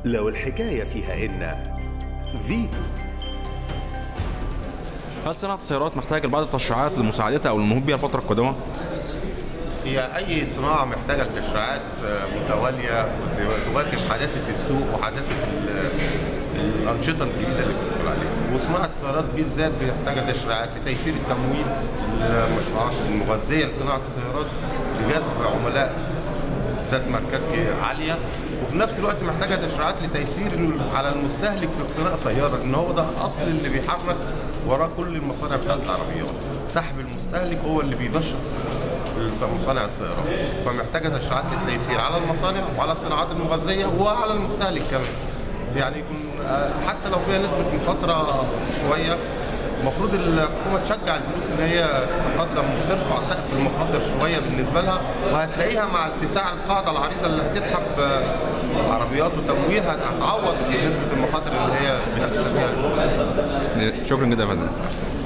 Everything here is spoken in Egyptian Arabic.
لو الحكاية فيها إن فيتو هل صناعة السيارات محتاجة لبعض التشريعات لمساعدتها أو للنهوض بها الفترة القادمة؟ هي أي صناعة محتاجة لتشريعات متوالية وتواكب حداثة السوق وحداثة ال- الأنشطة الجديدة اللي بتدخل عليها وصناعة السيارات بالذات محتاجة تشريعات لتيسير التمويل المشروعات المغذية لصناعة السيارات لجذب عملاء ذات ماركات عالية وفي نفس الوقت محتاجة تشريعات لتيسير على المستهلك في اقتناء سيارة ان هو ده اصل اللي بيحرك وراه كل المصانع بتاعت العربيات سحب المستهلك هو اللي بينشط مصانع السيارات فمحتاجة تشريعات للتيسير على المصانع وعلى الصناعات المغذية وعلى المستهلك كمان يعني يكون آه، حتى لو فيها نسبة مخاطرة شوية المفروض الحكومه تشجع البنوك ان هي تتقدم وترفع سقف المخاطر شويه بالنسبه لها وهتلاقيها مع اتساع القاعده العريضه اللي هتسحب آه، عربيات وتمويل هت- هتعوض نسبه المخاطر اللي هي بتخشى فيها شكرا جدا يا فندم